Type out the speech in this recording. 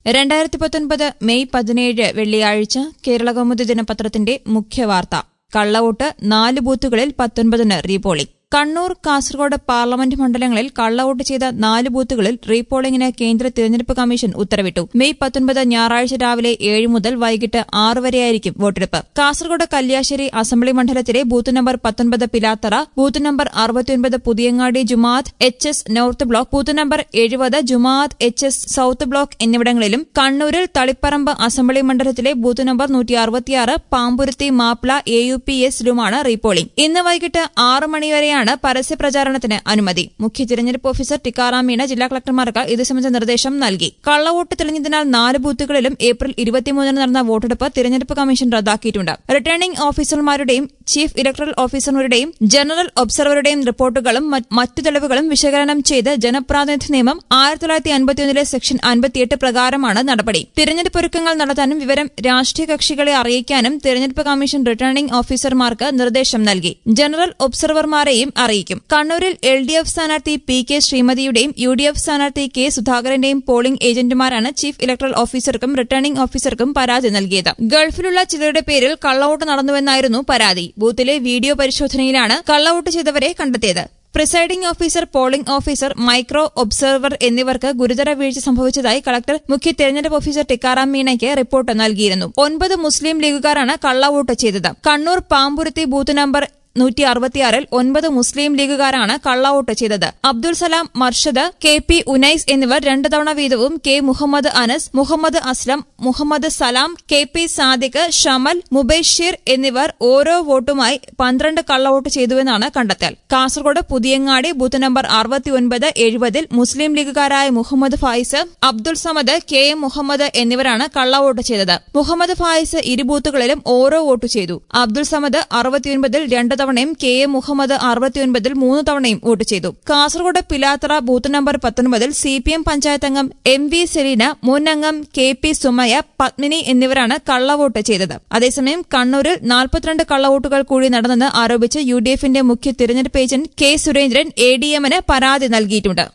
രണ്ടായിരത്തി പത്തൊൻപത് മെയ് പതിനേഴ് വെള്ളിയാഴ്ച കേരളകൗമുദി ദിനപത്രത്തിന്റെ മുഖ്യവാർത്ത കള്ളവോട്ട് നാല് ബൂത്തുകളിൽ പത്തൊൻപതിന് റീപോളിംഗ് കണ്ണൂർ കാസർഗോഡ് പാർലമെന്റ് മണ്ഡലങ്ങളിൽ കള്ളവോട്ട് ചെയ്ത നാല് ബൂത്തുകളിൽ റീപോളിംഗിന് കേന്ദ്ര തിരഞ്ഞെടുപ്പ് കമ്മീഷൻ ഉത്തരവിട്ടു മെയ് പത്തൊൻപത് ഞായറാഴ്ച രാവിലെ ഏഴ് മുതൽ വൈകിട്ട് ആറ് വരെയായിരിക്കും വോട്ടെടുപ്പ് കാസർഗോഡ് കല്യാശ്ശേരി അസംബ്ലി മണ്ഡലത്തിലെ ബൂത്ത് നമ്പർ പത്തൊൻപത് പിലാത്തറ ബൂത്ത് നമ്പർ അറുപത്തിയൊൻപത് Puthiyangadi Jumaath H S north block booth number എഴുപത് Jumaath H S south block എന്നിവിടങ്ങളിലും കണ്ണൂരിൽ തളിപ്പറമ്പ് അസംബ്ലി മണ്ഡലത്തിലെ ബൂത്ത് നമ്പർ നൂറ്റി അറുപത്തിയാറ് Pamburuthi Mappila A U P എസിലുമാണ് റീപോളിംഗ് ഇന്ന് വൈകിട്ട് ആറ് മണിവരെയാണ് പരസ്യപ്രചാരണത്തിന് അനുമതി മുഖ്യ തിരഞ്ഞെടുപ്പ് ഓഫീസർ ടിക്കാറാം മീണ ജില്ലാ കളക്ടർമാർക്ക് ഇത് സംബന്ധിച്ച നിർദ്ദേശം നൽകി കള്ളവോട്ട് തെളിഞ്ഞതിനാൽ നാല് ബൂത്തുകളിലും ഏപ്രിൽ ഇരുപത്തിമൂന്നിന് നടന്ന വോട്ടെടുപ്പ് തിരഞ്ഞെടുപ്പ് കമ്മീഷൻ റദ്ദാക്കിയിട്ടുണ്ട് റിട്ടേണിംഗ് ഓഫീസർമാരുടെയും ചീഫ് ഇലക്ടറൽ ഓഫീസർമാരുടെയും ജനറൽ ഒബ്സർവറുടെയും റിപ്പോർട്ടുകളും മറ്റ് മറ്റു തെളിവുകളും വിശകലനം ചെയ്ത് ജനപ്രാതിനിധ്യ നിയമം ആയിരത്തി തൊള്ളായിരത്തി അൻപത്തിയൊന്നിലെ സെക്ഷൻ അൻപത്തിയെട്ട് പ്രകാരമാണ് നടപടി തിരഞ്ഞെടുപ്പ് ഒരുക്കങ്ങൾ നടത്താനും വിവരം രാഷ്ട്രീയ കക്ഷികളെ അറിയിക്കാനും തിരഞ്ഞെടുപ്പ് കമ്മീഷൻ റിട്ടേണിംഗ് ഓഫീസർമാർക്ക് നിർദ്ദേശം നൽകി ജനറൽ ഒബ്സർവർമാരെയും അറിയിക്കും കണ്ണൂരിൽ എൽ ഡി എഫ് സ്ഥാനാർത്ഥി പി കെ ശ്രീമതിയുടെയും യു ഡി എഫ് സ്ഥാനാർത്ഥി കെ സുധാകരന്റെയും പോളിംഗ് ഏജന്റുമാരാണ് ചീഫ് ഇലക്ടറൽ ഓഫീസർക്കും റിട്ടേണിംഗ് ഓഫീസർക്കും പരാതി നൽകിയത് ഗൾഫിലുള്ള ചിലരുടെ പേരിൽ കള്ളവോട്ട് നടന്നുവെന്നായിരുന്നു പരാതി ബൂത്തിലെ വീഡിയോ പരിശോധനയിലാണ് കള്ളവോട്ട് ചെയ്തവരെ കണ്ടെത്തിയത് presiding officer polling officer micro observer എന്നിവർക്ക് ഗുരുതര വീഴ്ച സംഭവിച്ചതായി കളക്ടർ മുഖ്യ തെരഞ്ഞെടുപ്പ് ഓഫീസർ ടിക്കാറാം മീണയ്ക്ക് റിപ്പോർട്ട് നൽകിയിരുന്നു ഒൻപത് മുസ്ലിം ലീഗുകാരാണ് കള്ളവോട്ട് ചെയ്തത് കണ്ണൂർ പാമ്പുരുത്തി ബൂത്ത് നമ്പർ നൂറ്റി അറുപത്തിയാറിൽ ഒൻപത് മുസ്ലിം ലീഗുകാരാണ് കള്ളവോട്ട് ചെയ്തത് അബ്ദുൾ സലാം മർഷദ് കെ പി ഉനൈസ് എന്നിവർ രണ്ടു തവണ വീതവും K Muhammad Anas Muhammad Aslam Muhammad Salam K P Sadiq Shamal Mubasheer എന്നിവർ ഓരോ വോട്ടുമായി പന്ത്രണ്ട് കള്ളവോട്ട് ചെയ്തുവെന്നാണ് കണ്ടെത്തൽ കാസർഗോഡ് പുതിയങ്ങാടി ബൂത്ത് നമ്പർ അറുപത്തിയൊൻപത് എഴുപതിൽ മുസ്ലിം ലീഗുകാരായ മുഹമ്മദ് ഫായിസ് അബ്ദുൾ സമദ് കെ എം മുഹമ്മദ് എന്നിവരാണ് കള്ളവോട്ട് ചെയ്തത് മുഹമ്മദ് ഫായിസ് ഇരു ബൂത്തുകളിലും ഓരോ വോട്ട് ചെയ്തു അബ്ദുൾ സമദ് അറുപത്തിയൊൻപതിൽ രണ്ട് തവണയും കെ എം മുഹമ്മദ് അറുപത്തിയൊൻപതിൽ മൂന്ന് തവണയും വോട്ട് ചെയ്തു കാസർഗോഡ് പിലാത്തറ ബൂത്ത് നമ്പർ പത്തൊൻപതിൽ സി പി എം പഞ്ചായത്ത് അംഗം എം വി സെലീന മുൻ അംഗം കെ പി സുമയ പത്മിനി എന്നിവരാണ് കള്ളവോട്ട് ചെയ്തത് അതേസമയം കണ്ണൂരിൽ നാൽപ്പത്തിരണ്ട് കള്ളവോട്ടുകൾ കൂടി നടന്നെന്ന് ആരോപിച്ച് യു ഡി എഫിന്റെ മുഖ്യ തിരഞ്ഞെടുപ്പ് agent K Surendran A D എമ്മിന് പരാതി നൽകിയിട്ടുണ്ട്